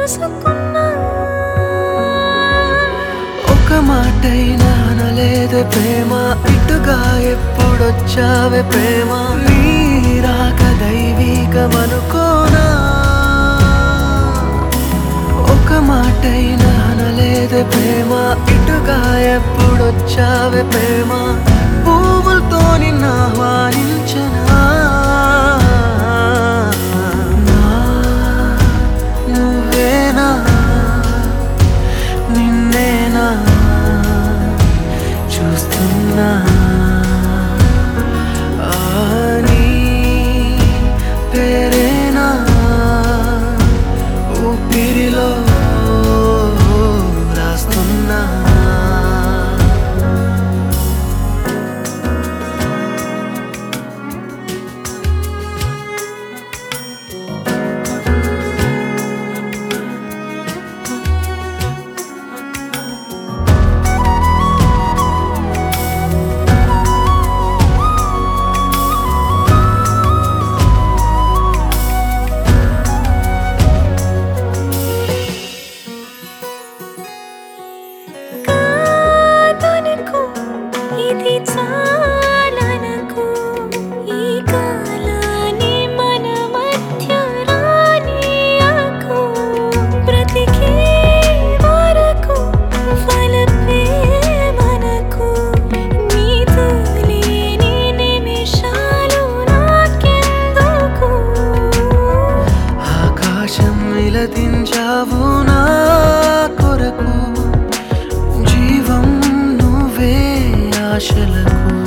తెలుసుకున్నా ఒక మాటైనా అనలేదే ప్రేమ ఇటుగా ఎప్పుడొచ్చావే ప్రేమ నీరాక దైవీకమనుకోనా ఒక మాటైనా అనలేదే ప్రేమ ఇటుగా ఎప్పుడొచ్చావే ప్రేమ పువ్వులతో నిన్న ఆహ్వానించనా నా నువ్వేనా నిన్నేనా చూస్తున్నా ఆ నీ పేరేనా ఊపిరిలో రాస్తున్నా కాదనకు ఇది చాలనకు ఈ కాలాన్ని మన మధ్య రానీయకు బ్రతికే వరకు వలపే మనకు నీతో లేని నిమిషాలు నాకెందుకు ఆకాశం నిలదించావు నా కొరకు జీవం నువ్వే ఆశలకు